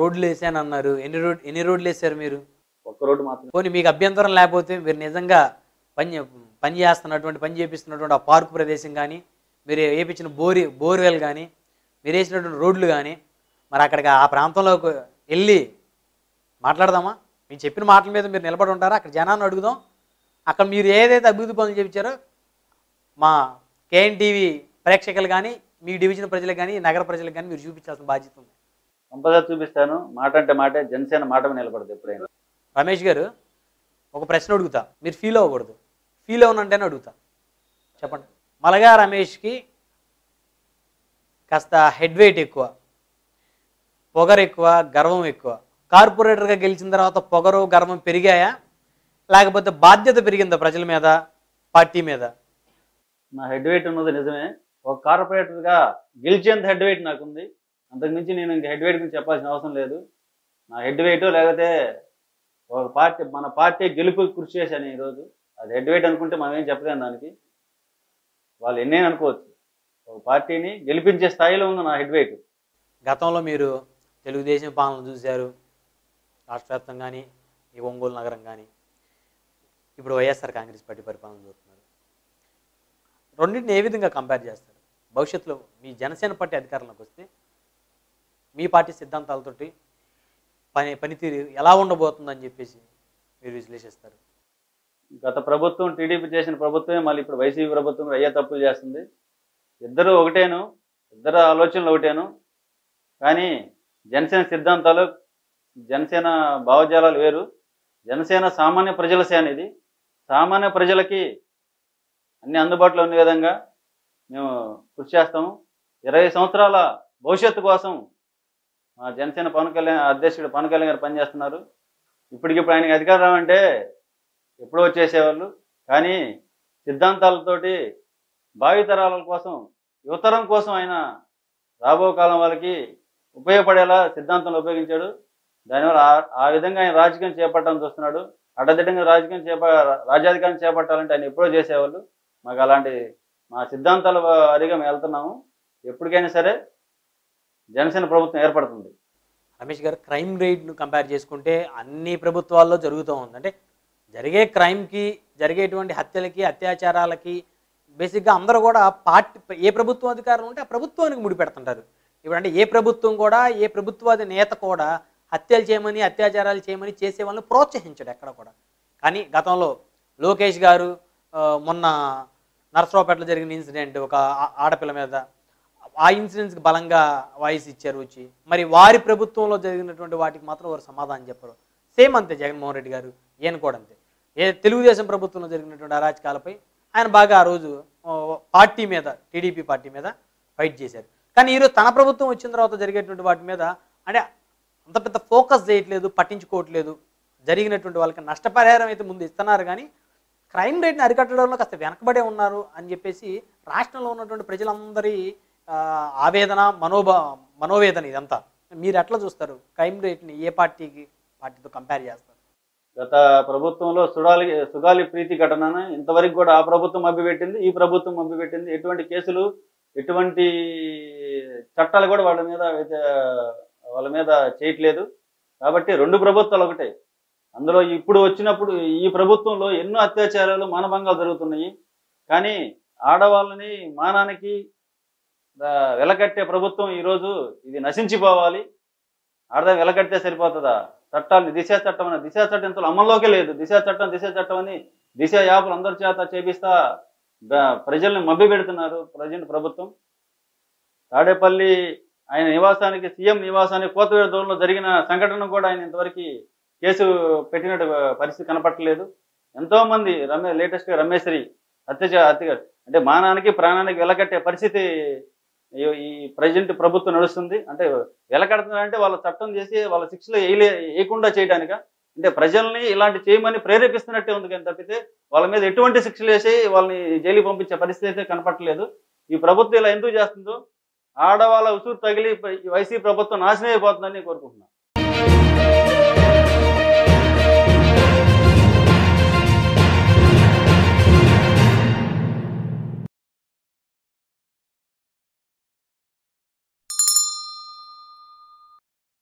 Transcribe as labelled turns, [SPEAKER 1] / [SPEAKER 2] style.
[SPEAKER 1] రోడ్లు వేసాను అన్నారు ఎన్ని రోడ్ ఎన్ని రోడ్లు వేసారు మీరు
[SPEAKER 2] ఒక్క రోడ్డు మాత్రమే
[SPEAKER 1] పోనీ మీకు అభ్యంతరం లేకపోతే మీరు నిజంగా పని పని చేస్తున్నటువంటి పని చేపిస్తున్నటువంటి ఆ పార్కు ప్రదేశం కానీ మీరు వేయించిన బోరి బోర్వెల్ కానీ మీరు వేసినటువంటి రోడ్లు కానీ మరి అక్కడికి ఆ ప్రాంతంలోకి వెళ్ళి మాట్లాడదామా మీరు చెప్పిన మాటల మీద మీరు నిలబడి ఉంటారా అక్కడ జనాన్ని అడుగుదాం అక్కడ మీరు ఏదైతే అభివృద్ధి పనులు చేయించారో మా కేఎన్ టీవీ ప్రేక్షకులు కానీ మీ డివిజన్ ప్రజలకు కానీ నగర ప్రజలకు కానీ మీరు చూపించాల్సిన బాధ్యత ఉంది
[SPEAKER 2] కంపల్సరీ చూపిస్తాను మాట అంటే మాటే జనసేన మాట మీద నిలబడదు ఎప్పుడైనా
[SPEAKER 1] రమేష్ గారు ఒక ప్రశ్న అడుగుతా మీరు ఫీల్ అవ్వకూడదు ఫీల్ అవునంటేనే అడుగుతా చెప్పండి మలగా రమేష్కి కాస్త హెడ్ వెయిట్ ఎక్కువ పొగరు ఎక్కువ గర్వం ఎక్కువ కార్పొరేటర్గా గెలిచిన తర్వాత పొగరు గర్వం పెరిగాయా లేకపోతే బాధ్యత పెరిగిందా ప్రజల మీద పార్టీ మీద
[SPEAKER 2] నా హెడ్ వెయిట్ ఉన్నది నిజమే ఒక కార్పొరేటర్గా గెలిచేంత హెడ్ వెయిట్ నాకుంది అంతకుమించి నేను ఇంక హెడ్ వెయిట్ గురించి చెప్పాల్సిన అవసరం లేదు నా హెడ్ వెయిట్ లేకపోతే ఒక పార్టీ మన పార్టీ గెలుపు కృషి చేశాను ఈరోజు అది హెడ్ వెయిట్ అనుకుంటే మనం ఏం చెప్పలేము దానికి వాళ్ళు ఎన్నే అనుకోవచ్చు ఒక పార్టీని గెలిపించే స్థాయిలో ఉంది నా హెడ్ వెయిట్
[SPEAKER 1] గతంలో మీరు తెలుగుదేశం పాలన చూశారు రాష్ట్ర వ్యాప్తంగా కానీ ఈ ఒంగోలు నగరం కానీ ఇప్పుడు వైఎస్ఆర్ కాంగ్రెస్ పార్టీ పరిపాలన చూస్తున్నారు రెండింటిని ఏ విధంగా కంపేర్ చేస్తారు భవిష్యత్తులో మీ జనసేన పార్టీ అధికారంలోకి వస్తే మీ పార్టీ సిద్ధాంతాలతోటి పని పనితీరు ఎలా ఉండబోతుందని చెప్పేసి మీరు విశ్లేషిస్తారు
[SPEAKER 2] గత ప్రభుత్వం టీడీపీ చేసిన ప్రభుత్వమే మళ్ళీ ఇప్పుడు వైసీపీ ప్రభుత్వం కూడా అయ్యే తప్పులు చేస్తుంది ఇద్దరు ఒకటేను ఇద్దరు ఆలోచనలు ఒకటేను కానీ జనసేన సిద్ధాంతాలు జనసేన భావజాలాలు వేరు జనసేన సామాన్య ప్రజల సేన ఇది సామాన్య ప్రజలకి అన్ని అందుబాటులో ఉన్న విధంగా మేము కృషి చేస్తాము ఇరవై సంవత్సరాల భవిష్యత్తు కోసం మా జనసేన పవన్ కళ్యాణ్ అధ్యక్షుడు పవన్ కళ్యాణ్ గారు పనిచేస్తున్నారు ఇప్పటికిప్పుడు ఆయనకి అధికారం అంటే ఎప్పుడో వచ్చేసేవాళ్ళు కానీ సిద్ధాంతాలతోటి భావితరాల కోసం యువతరం కోసం ఆయన రాబో కాలం వాళ్ళకి ఉపయోగపడేలా సిద్ధాంతంలో ఉపయోగించాడు దానివల్ల ఆ- ఆ విధంగా ఆయన రాజకీయం చేపట్టాలని చూస్తున్నాడు అడ్డదిడ్డంగా రాజకీయం చేప రాజ్యాధికారం చేపట్టాలంటే ఆయన ఎప్పుడో చేసేవాళ్ళు మాకు అలాంటి మా సిద్ధాంతాల వారీగా మేము వెళ్తున్నాము ఎప్పటికైనా సరే జనసేన ప్రభుత్వం ఏర్పడుతుంది
[SPEAKER 1] రమేష్ గారు క్రైమ్ రేట్ను కంపేర్ చేసుకుంటే అన్ని ప్రభుత్వాల్లో జరుగుతూ ఉంది అంటే జరిగే క్రైమ్కి జరిగేటువంటి హత్యలకి అత్యాచారాలకి బేసిక్గా అందరూ కూడా పార్టీ ఏ ప్రభుత్వం అధికారం ఉంటే ఆ ప్రభుత్వానికి ముడిపెడుతుంటారు ఇప్పుడు అంటే ఏ ప్రభుత్వం కూడా ఏ ప్రభుత్వాది నేత కూడా హత్యలు చేయమని అత్యాచారాలు చేయమని చేసే వాళ్ళని ప్రోత్సహించడు ఎక్కడ కూడా కానీ గతంలో లోకేష్ గారు ఆ, మొన్న నరసరావుపేటలో జరిగిన ఇన్సిడెంట్ ఒక ఆ- ఆడపిల్ల మీద ఆ ఇన్సిడెంట్స్కి బలంగా వాయిస్ ఇచ్చారు వచ్చి మరి వారి ప్రభుత్వంలో జరిగినటువంటి వాటికి మాత్రం వారు సమాధానం చెప్పరు సేమ్ అంతే జగన్మోహన్ రెడ్డి గారు ఈయన కూడా అంతే ఏ తెలుగుదేశం ప్రభుత్వంలో జరిగినటువంటి అరాచకాలపై ఆయన బాగా ఆ రోజు ఆ, పార్టీ మీద టీడీపీ పార్టీ మీద ఫైట్ చేశారు కానీ ఈరోజు తన ప్రభుత్వం వచ్చిన తర్వాత జరిగేటువంటి వాటి మీద అంటే అంత పెద్ద ఫోకస్ చేయట్లేదు పట్టించుకోవట్లేదు జరిగినటువంటి వాళ్ళకి నష్టపరిహారం అయితే ముందు ఇస్తున్నారు కానీ క్రైమ్ రేట్ని అరికట్టడంలో కాస్త వెనకబడే ఉన్నారు అని చెప్పేసి రాష్ట్రంలో ఉన్నటువంటి ప్రజలందరి ఆ, ఆవేదన మనోభా మనోవేదన ఇదంతా మీరు ఎట్లా చూస్తారు క్రైమ్ రేట్ని ఏ పార్టీకి పార్టీతో కంపేర్ చేస్తారు
[SPEAKER 2] గత ప్రభుత్వంలో సుడాలి సుగాలి ప్రీతి ఘటనను ఇంతవరకు కూడా ఆ ప్రభుత్వం మభ్యపెట్టింది ఈ ప్రభుత్వం మభ్యపెట్టింది ఎటువంటి కేసులు ఎటువంటి చట్టాలు కూడా వాళ్ళ మీద వ్యతి- వాళ్ళ మీద చేయట్లేదు కాబట్టి రెండు ప్రభుత్వాలు ఒకటే అందులో ఇప్పుడు వచ్చినప్పుడు ఈ ప్రభుత్వంలో ఎన్నో అత్యాచారాలు మానభంగాలు జరుగుతున్నాయి కానీ ఆడవాళ్ళని మానానికి ఆ, వెలకట్టే ప్రభుత్వం ఈరోజు ఇది నశించిపోవాలి ఆడదా వెలకడితే సరిపోతుందా చట్టాన్ని దిశ చట్టం అనే దిశ చట్టం ఇంతలో అమల్లోకే లేదు దిశ చట్టం దిశ చట్టం అని దిశ యాపులు అందరి చేత చేపిస్తా బ- ప్రజల్ని మభ్య పెడుతున్నారు ప్రజెంట్ ప్రభుత్వం తాడేపల్లి ఆయన నివాసానికి సీఎం నివాసానికి కోతవేడు దూరంలో జరిగిన సంఘటన కూడా ఆయన ఇంతవరకు కేసు పెట్టినట్టు పరిస్థితి కనపట్టలేదు ఎంతో మంది రమే లేటెస్ట్ గా రమేశ్వరి హత్య హత్య అంటే మానానికి ప్రాణానికి వెలకట్టే పరిస్థితి ఈ- ఈ ప్రజెంట్ ప్రభుత్వం నడుస్తుంది అంటే వెలకడుతున్నారంటే వాళ్ళ చట్టం చేసి వాళ్ళ శిక్షలు వేయలే వేయకుండా చేయడానిక అంటే ప్రజల్ని ఇలాంటి చేయమని ప్రేరేపిస్తున్నట్టే ఉంది కానీ తప్పితే వాళ్ళ మీద ఎటువంటి శిక్షలు వేసి వాళ్ళని జైలుకి పంపించే పరిస్థితి అయితే కనపట్టలేదు ఈ ప్రభుత్వం ఇలా ఎందుకు చేస్తుందో ఆడవాళ్ళ ఉసురు తగిలి ఈ వైసీపీ ప్రభుత్వం నాశనం అయిపోతుందని నేను కోరుకుంటున్నాను